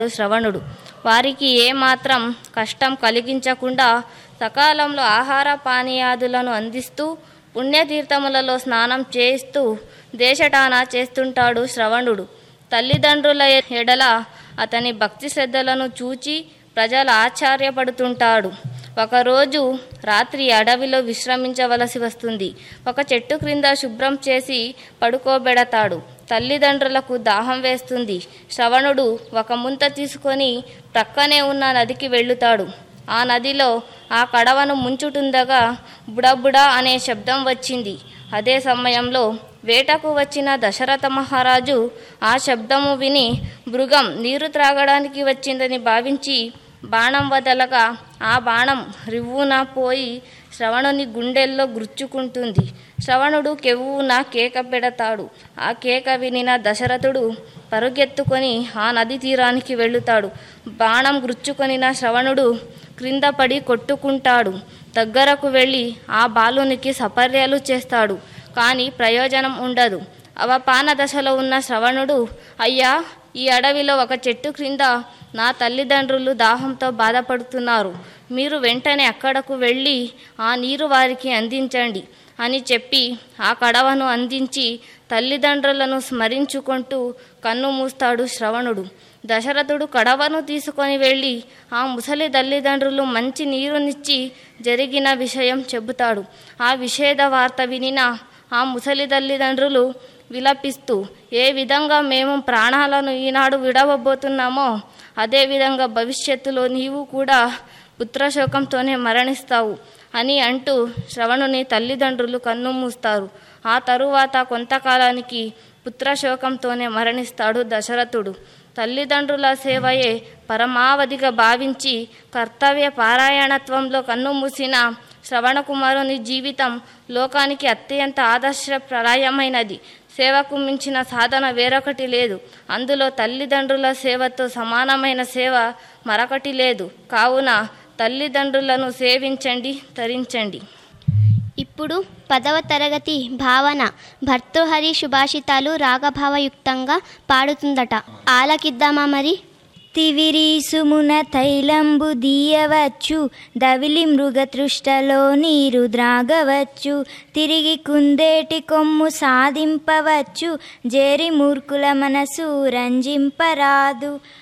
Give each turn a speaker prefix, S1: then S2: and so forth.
S1: శ్రవణుడు వారికి ఏమాత్రం కష్టం కలిగించకుండా సకాలంలో ఆహార పానీయాదులను అందిస్తూ పుణ్యతీర్థములలో స్నానం చేయిస్తూ దేశటాన చేస్తుంటాడు శ్రవణుడు తల్లిదండ్రుల ఎడల అతని భక్తి శ్రద్ధలను చూచి ప్రజలు ఆశ్చర్యపడుతుంటాడు ఒకరోజు రాత్రి అడవిలో విశ్రమించవలసి వస్తుంది ఒక చెట్టు క్రింద శుభ్రం చేసి పడుకోబెడతాడు తల్లిదండ్రులకు దాహం వేస్తుంది శ్రవణుడు ఒక ముంత తీసుకొని ప్రక్కనే ఉన్న నదికి వెళ్ళుతాడు ఆ నదిలో ఆ కడవను ముంచుటుండగా బుడబుడా అనే శబ్దం వచ్చింది అదే సమయంలో వేటకు వచ్చిన దశరథ మహారాజు ఆ శబ్దము విని మృగం నీరు త్రాగడానికి వచ్చిందని భావించి బాణం వదలగా ఆ బాణం రివ్వున పోయి శ్రవణుని గుండెల్లో గుర్చుకుంటుంది శ్రవణుడు కెవ్వున కేక పెడతాడు ఆ కేక వినిన దశరథుడు పరుగెత్తుకొని ఆ నది తీరానికి వెళ్ళుతాడు బాణం గుర్చుకొనిన శ్రవణుడు క్రింద పడి కొట్టుకుంటాడు దగ్గరకు వెళ్ళి ఆ బాలునికి సపర్యలు చేస్తాడు కానీ ప్రయోజనం ఉండదు అవపాన దశలో ఉన్న శ్రవణుడు అయ్యా ఈ అడవిలో ఒక చెట్టు క్రింద నా తల్లిదండ్రులు దాహంతో బాధపడుతున్నారు మీరు వెంటనే అక్కడకు వెళ్ళి ఆ నీరు వారికి అందించండి అని చెప్పి ఆ కడవను అందించి తల్లిదండ్రులను స్మరించుకుంటూ కన్ను మూస్తాడు శ్రవణుడు దశరథుడు కడవను తీసుకొని వెళ్ళి ఆ ముసలి తల్లిదండ్రులు మంచి నీరునిచ్చి జరిగిన విషయం చెబుతాడు ఆ విషేద వార్త వినిన ఆ ముసలి తల్లిదండ్రులు విలపిస్తూ ఏ విధంగా మేము ప్రాణాలను ఈనాడు విడవబోతున్నామో అదేవిధంగా భవిష్యత్తులో నీవు కూడా పుత్రశోకంతోనే మరణిస్తావు అని అంటూ శ్రవణుని తల్లిదండ్రులు కన్ను మూస్తారు ఆ తరువాత కొంతకాలానికి పుత్రశోకంతోనే మరణిస్తాడు దశరథుడు తల్లిదండ్రుల సేవయే పరమావధిగా భావించి కర్తవ్య పారాయణత్వంలో కన్ను మూసిన శ్రవణకుమారుని జీవితం లోకానికి అత్యంత ఆదర్శప్రాయమైనది సేవకు మించిన సాధన వేరొకటి లేదు అందులో తల్లిదండ్రుల సేవతో సమానమైన సేవ మరొకటి లేదు కావున తల్లిదండ్రులను సేవించండి తరించండి
S2: ఇప్పుడు పదవ తరగతి భావన భర్తృహరి సుభాషితాలు రాగభావయుక్తంగా పాడుతుందట ఆలకిద్దామా మరి
S3: తివిరీసుమున తైలంబు దీయవచ్చు దవిలి మృగతృష్టలో నీరు ద్రాగవచ్చు తిరిగి కుందేటి కొమ్ము సాధింపవచ్చు జేరి మూర్ఖుల మనసు రంజింపరాదు